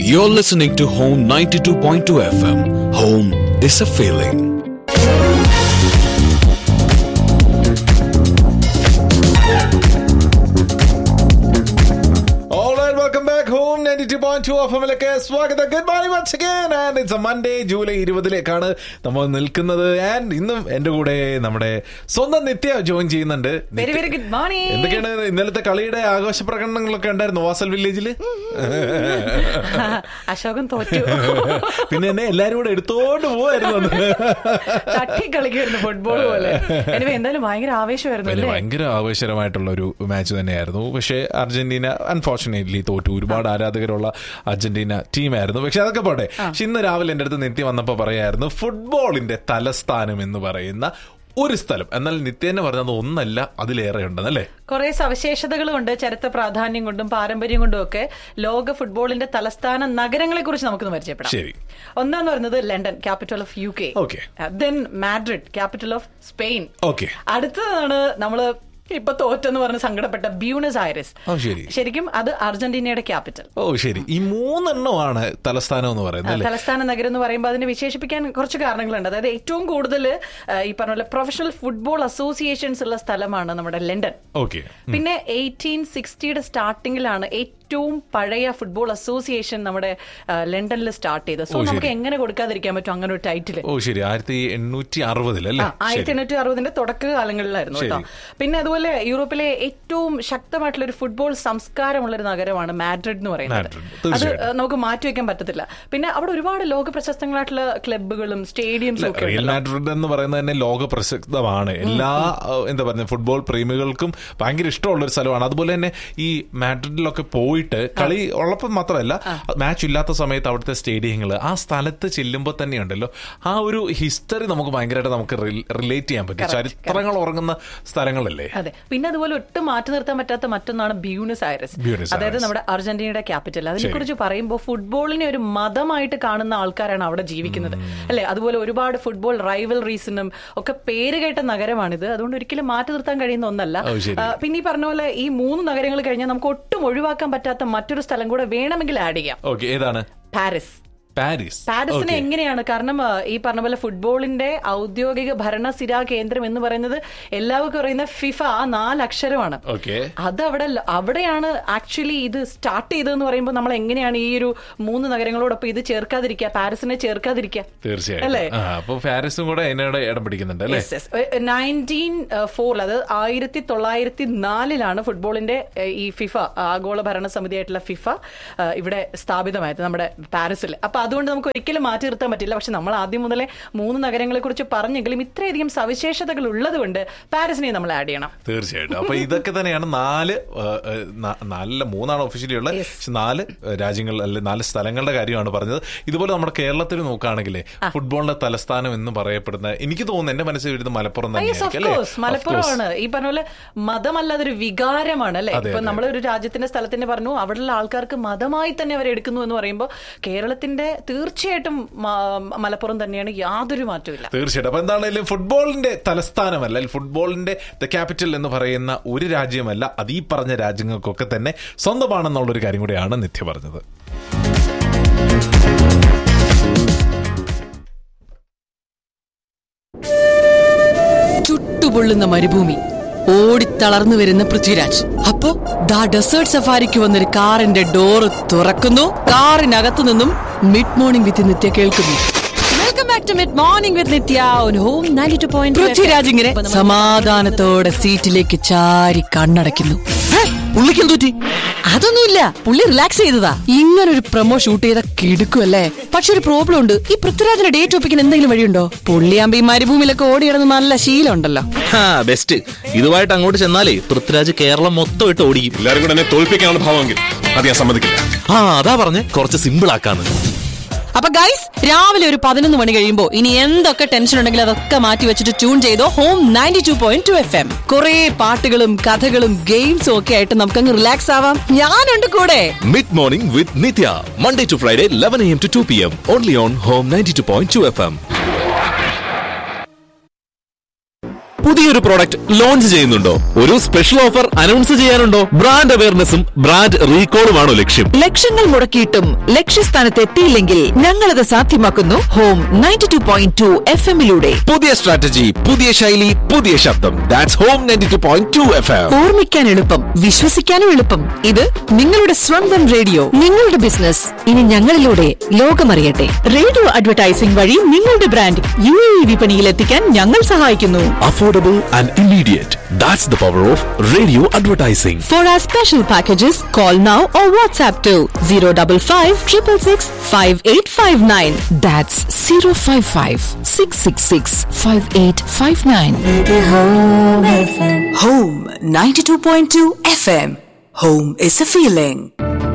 You're listening to Home 92.2 FM. Home is a feeling. Alright, welcome back home 92.2 FM ലേക്ക് സ്വാഗതം good morning once again and it's a Monday July ഇരുപതിലേക്കാണ് നമ്മൾ നിൽക്കുന്നത് and ഇന്നും എന്റെ കൂടെ നമ്മുടെ സ്വന്തം നിത്യ ജോയിൻ ചെയ്യുന്നുണ്ട് വെരി വെരി ഗുഡ് മോർണിംഗ് എന്തൊക്കെയാണ് ഇന്നലത്തെ കളിയുടെ ആഘോഷ പ്രകടനങ്ങളൊക്കെ ഉണ്ടായിരുന്നു വാസൽ വില്ലേജില് അശോകൻ തോറ്റു പിന്നെ എന്നെ എല്ലാരും കൂടെ എടുത്തോണ്ട് പോവായിരുന്നു അന്ന്. തട്ടി കളിക്കുമായിരുന്നു ഫുട്ബോൾ പോലെ എനിവേ എന്തായാലും ഭയങ്കര ആവേശമായിരുന്നു പിന്നെ അല്ലേ ഭയങ്കര ആവേശകരമായിട്ടുള്ള ഒരു മാച്ച് തന്നെയായിരുന്നു പക്ഷേ അർജന്റീന അൺഫോർച്ചുനേറ്റ്ലി തോറ്റു ഒരുപാട് ആരാധകരുള്ള അർജന്റീന ടീമായിരുന്നു പക്ഷെ അതൊക്കെ പോട്ടെ പക്ഷെ ഇന്ന് രാവിലെ എൻ്റെ അടുത്ത് നിത്യ വന്നപ്പോൾ പറയായിരുന്നു ഫുട്ബോളിന്റെ തലസ്ഥാനം എന്ന് പറയുന്ന ഒരു സ്ഥലം എന്നാൽ നിത്യേനെ പറഞ്ഞത് ഒന്നല്ല അതിലേറെ ഉണ്ടെന്നല്ലേ കുറെ സവിശേഷതകൾ കൊണ്ട് ചരിത്ര പ്രാധാന്യം കൊണ്ടും പാരമ്പര്യം കൊണ്ടും ഒക്കെ ലോക ഫുട്ബോളിന്റെ തലസ്ഥാന നഗരങ്ങളെ കുറിച്ച് നമുക്കൊന്ന് പരിചയപ്പെടാം ശരി ഒന്നാന്ന് പറയുന്നത് London capital of U K Okay. Then Madrid capital of Spain okay അടുത്തതാണ് നമ്മള് ഇപ്പൊ തോറ്റെന്ന് പറഞ്ഞ് സങ്കടപ്പെട്ട ബ്യൂണസ് ഐറിസ് ഓ ശരി ശരിക്കും അത് അർജന്റീനയുടെ ക്യാപിറ്റൽ ഓ ശരി ഈ മൂന്നെണ്ണമാണ് തലസ്ഥാനം എന്ന് പറയുന്നത് അല്ലേ തലസ്ഥാന നഗരം എന്ന് പറയുമ്പോൾ അതിനെ വിശേഷിപ്പിക്കാൻ കുറച്ച് കാരണങ്ങളുണ്ട് അതായത് ഏറ്റവും കൂടുതൽ ഈ പറഞ്ഞ പോലെ പ്രൊഫഷണൽ ഫുട്ബോൾ അസോസിയേഷൻസ് ഉള്ള സ്ഥലമാണ് നമ്മുടെ ലണ്ടൻ ഓക്കെ പിന്നെ എയ്റ്റീൻ സിക്സ്റ്റിയുടെ സ്റ്റാർട്ടിങ്ങിലാണ് ഏറ്റവും പഴയ ഫുട്ബോൾ അസോസിയേഷൻ നമ്മുടെ ആ, ലണ്ടനിൽ സ്റ്റാർട്ട് ചെയ്തത് സോ ഓ, ശരി. നമുക്ക് എങ്ങനെ കൊടുക്കാതിരിക്കാൻ പറ്റും അങ്ങനെ ഒരു ടൈറ്റിൽ ഓ ശരി ആയിരത്തി എണ്ണൂറ്റി അറുപതിലല്ലേ ആയിരത്തി എണ്ണൂറ്റി അറുപതിന്റെ തുടക്ക കാലങ്ങളിലായിരുന്നു കേട്ടോ പിന്നെ അതുപോലെ യൂറോപ്പിലെ ഏറ്റവും ശക്തമായിട്ടുള്ള ഒരു ഫുട്ബോൾ സംസ്കാരമുള്ള ഒരു നഗരമാണ് മാഡ്രിഡ് എന്ന് പറയുന്നത് മാഡ്രിഡ്, അത് തീർച്ചയായിട്ടും. ആ, നമുക്ക് മാറ്റിവെക്കാൻ പറ്റത്തില്ല പിന്നെ അവിടെ ഒരുപാട് ലോക പ്രശസ്തങ്ങളായിട്ടുള്ള ക്ലബ്ബുകളും സ്റ്റേഡിയംസും ഒക്കെ റിയൽ ഉണ്ടല്ലോ. മാഡ്രിഡ് എന്ന് പറയുന്നത് തന്നെ ലോക പ്രസിദ്ധമാണ് എല്ലാ ഏഹ്, എന്താ പറയുക ഫുട്ബോൾ പ്രേമികൾക്കും ഭയങ്കര ഇഷ്ടമുള്ള ഒരു സ്ഥലമാണ് അതുപോലെ തന്നെ ഈ മാഡ്രിഡിലൊക്കെ പോയിട്ട് കളി ഉള്ളപ്പോൾ മാത്രമല്ല മാച്ച് ഇല്ലാത്ത സമയത്ത് അവിടുത്തെ സ്റ്റേഡിയങ്ങൾ ആ സ്ഥലത്ത് ചെല്ലുമ്പോൾ തന്നെ ഉണ്ടല്ലോ ആ ഒരു ഹിസ്റ്ററി നമുക്ക് ഭയങ്കരമായിട്ട് നമുക്ക് റിലേറ്റ് ചെയ്യാൻ പറ്റും ചരിത്രങ്ങൾ ഉറങ്ങുന്ന സ്ഥലങ്ങളല്ലേ അതെ പിന്നെ അതുപോലെ ഒട്ടും മാറ്റി നിർത്താൻ പറ്റാത്ത മറ്റൊന്നാണ് ബ്യൂണസ് ഐറസ് ബ്യൂണസ് അതായത് ഐറസ്. നമ്മുടെ അർജന്റീനയുടെ ക്യാപിറ്റൽ അതിനെക്കുറിച്ച് പറയുമ്പോൾ ഫുട്ബോളിനെ ഒരു മതമായിട്ട് കാണുന്ന ആൾക്കാരാണ് അവിടെ ജീവിക്കുന്നത് അല്ലെ അതുപോലെ ഒരുപാട് ഫുട്ബോൾ റൈവൽ റീസണും ഒക്കെ പേര് കേട്ട നഗരമാണിത് അതുകൊണ്ട് ഒരിക്കലും മാറ്റി നിർത്താൻ കഴിയുന്ന ഒന്നല്ല ഓ, ശരി. ആ, പിന്നെ ഈ പറഞ്ഞ പോലെ ഈ മൂന്ന് നഗരങ്ങൾ കഴിഞ്ഞാൽ നമുക്ക് ഒട്ടും ഒഴിവാക്കാൻ പറ്റാത്ത മറ്റൊരു സ്ഥലം കൂടെ വേണമെങ്കിൽ ആഡ് ചെയ്യാം ഓക്കെ ഏതാണ് പാരീസ് പാരീസ് പാരീസിന് എങ്ങനെയാണ് കാരണം ആ, ഈ പറഞ്ഞ പോലെ ഫുട്ബോളിന്റെ ഔദ്യോഗിക ഭരണസിരാ കേന്ദ്രം എന്ന് പറയുന്നത് എല്ലാവർക്കും അറിയുന്ന ഫിഫ ആ നാലക്ഷരമാണ് ഓക്കെ അത് അവിടെ ല- അവിടെയാണ് ആക്ച്വലി ഇത് സ്റ്റാർട്ട് ചെയ്തതെന്ന് പറയുമ്പോൾ നമ്മൾ എങ്ങനെയാണ് ഈ ഒരു മൂന്ന് നഗരങ്ങളോടൊപ്പം ഇത് ചേർക്കാതിരിക്കുക പാരീസിനെ ചേർക്കാതിരിക്കുക തീർച്ചയായിട്ടും അല്ലേ? ആ അപ്പൊ പാരീസും കൂടെ അതിനോട് ഇടം പിടിക്കുന്നുണ്ട് അല്ലേ നയൻറ്റീൻ ഫോറിൽ അത് ആയിരത്തി തൊള്ളായിരത്തി നാലിലാണ് ഫുട്ബോളിന്റെ ഏഹ്, ഈ ഫിഫ ആഗോള ഭരണ സമിതിയായിട്ടുള്ള ഫിഫ ഏഹ്, ഇവിടെ സ്ഥാപിതമായത് നമ്മുടെ പാരീസിൽ അപ്പൊ അതുകൊണ്ട് നമുക്ക് ഒരിക്കലും മാറ്റി നിർത്താൻ പറ്റില്ല പക്ഷെ നമ്മൾ ആദ്യം മുതലേ മൂന്ന് നഗരങ്ങളെ കുറിച്ച് പറഞ്ഞെങ്കിലും ഇത്രയധികം സവിശേഷതകൾ ഉള്ളതുകൊണ്ട് പാരീസിനെ നമ്മൾ ആഡ് ചെയ്യണം തീർച്ചയായിട്ടും അപ്പൊ ഇതൊക്കെ തന്നെയാണ് നാല് ഏഹ്, ഏഹ്, ന- നാലില് മൂന്നാണ് ഒഫീഷ്യലി ഉള്ളത് Yes. പക്ഷെ നാല് ഏഹ്, രാജ്യങ്ങൾ അല്ലെ നാല് സ്ഥലങ്ങളുടെ കാര്യമാണ് പറഞ്ഞത് ഇതുപോലെ നമ്മുടെ കേരളത്തിൽ നോക്കുകയാണെങ്കിൽ ഫുട്ബോളിന്റെ തലസ്ഥാനം എന്ന് പറയപ്പെടുന്ന എനിക്ക് തോന്നുന്നു എന്റെ മനസ്സിൽ വരുന്നത് മലപ്പുറം യെസ് ഓഫ് തന്നെയായിരിക്കും അല്ലേ കോഴ്സ് Of course. മലപ്പുറമാണ് ഈ പറഞ്ഞ പോലെ മതമല്ലാതെ ഒരു വികാരമാണ് അല്ലെ അതെ, ഇപ്പൊ അതെ, നമ്മൾ ഒരു രാജ്യത്തിന്റെ സ്ഥലത്തിന്റെ പറഞ്ഞു അവിടെയുള്ള ആൾക്കാർക്ക് മതമായി തന്നെ അവർ എടുക്കുന്നു എന്ന് പറയുമ്പോൾ കേരളത്തിന്റെ തീർച്ചയായിട്ടും മ- മലപ്പുറം തന്നെയാണ് യാതൊരു മാറ്റമില്ല തീർച്ചയായിട്ടും അപ്പൊ എന്താണെങ്കിലും ഫുട്ബോളിന്റെ തലസ്ഥാനമല്ല അല്ലെങ്കിൽ ഫുട്ബോളിന്റെ ദ ക്യാപിറ്റൽ എന്ന് പറയുന്ന ഒരു രാജ്യമല്ല അത് ഈ പറഞ്ഞ രാജ്യങ്ങൾക്കൊക്കെ തന്നെ സ്വന്തമാണെന്നുള്ള ഒരു കാര്യം കൂടിയാണ് നിത്യ പറഞ്ഞത് ചുട്ടുപൊള്ളുന്ന മരുഭൂമി ഓടിത്തളർന്നു വരുന്ന പൃഥ്വിരാജ് അപ്പോ ദാ ഡെസേർട്ട് സഫാരിക്ക് വന്നൊരു കാറിന്റെ ഡോറ് തുറക്കുന്നു കാറിനകത്തു നിന്നും മിഡ് മോർണിംഗ് വിത്ത് നിത്യ കേൾക്കുന്നു welcome back to mid morning with Nithya on home 92.2 Prithviraj ഇങ്ങനെ സമാധാനത്തോടെ സീറ്റിലേക്ക് ചാരി കണ്ണടയ്ക്കുന്നു ഹേ, പുള്ളിക്ക് എന്ത് പറ്റി അതൊന്നുമില്ല പുള്ളി റിലാക്സ് ചെയ്തതാ ഇങ്ങനെ ഒരു പ്രൊമോ ഷൂട്ട് ചെയ്ത കിടുക്കുമല്ലേ പക്ഷെ ഒരു പ്രോബ്ലം ഉണ്ട് ഈ പൃഥ്വിരാജിന്റെ ഡേറ്റ് ഒപ്പിക്കാൻ എന്തെങ്കിലും വഴിയുണ്ടോ പുള്ളിയാകുമ്പോ ഈ മരുഭൂമിയിലൊക്കെ ഓടി കിടന്ന് നല്ല ശീലം ഉണ്ടല്ലോ ബെസ്റ്റ് ഇതുമായിട്ട് അങ്ങോട്ട് ചെന്നാലേ പൃഥ്വിരാജ് കേരളം മൊത്തം ഇട്ട് ഓടിക്കും എല്ലാരും കൂടെ എന്നെ തോൽപ്പിക്കാനുള്ള ഭാവമെങ്കിൽ അത് ഞാൻ സമ്മതിക്കില്ല ആ അതാ പറഞ്ഞ് കുറച്ച് സിമ്പിൾ ആക്കാന്ന് അപ്പൊ ഗൈസ് രാവിലെ ഒരു പതിനൊന്ന് മണി കഴിയുമ്പോ ഇനി എന്തൊക്കെ ടെൻഷൻ ഉണ്ടെങ്കിലും അതൊക്കെ മാറ്റി വെച്ചിട്ട് ട്യൂൺ ചെയ്തോ home ninety two point two F M കുറെ പാട്ടുകളും കഥകളും ഗെയിംസും ഒക്കെ ആയിട്ട് നമുക്കങ്ങ് റിലാക്സ് ആവാം ഞാനുണ്ട് കൂടെ mid morning with Nithya Monday to Friday eleven M to two P M only on home ninety two point two F M പുതിയൊരു പ്രോഡക്റ്റ് ലോഞ്ച് ചെയ്യുന്നുണ്ടോ ഒരു സ്പെഷ്യൽ ഓഫർ അനൗൺസ് ചെയ്യാനുണ്ടോ ബ്രാൻഡ് അവയർനെസ്സും ബ്രാൻഡ് റീകോളുമാണോ ലക്ഷ്യം ലക്ഷങ്ങൾ മുടക്കിയിട്ടും ലക്ഷ്യസ്ഥാനത്ത് എത്തിയില്ലെങ്കിൽ ഞങ്ങളത് സാധ്യമാക്കുന്നു home ninety two point two F എമ്മിലൂടെ പുതിയ സ്ട്രാറ്റജി പുതിയ ശൈലി പുതിയ ശബ്ദം that's home ninety two point two F M ഓർമ്മിക്കാൻ എളുപ്പം വിശ്വസിക്കാനും എളുപ്പം ഇത് നിങ്ങളുടെ സ്വന്തം റേഡിയോ നിങ്ങളുടെ ബിസിനസ് ഇനി ഞങ്ങളിലൂടെ ലോകമറിയട്ടെ റേഡിയോ അഡ്വർടൈസിംഗ് വഴി നിങ്ങളുടെ ബ്രാൻഡ് യു എ വിപണിയിൽ എത്തിക്കാൻ ഞങ്ങൾ സഹായിക്കുന്നു affordable and immediate that's the power of radio advertising For our special packages, call now or WhatsApp to 055 666 5859. That's 055 666 5859. Home 92.2 FM. Home is a feeling.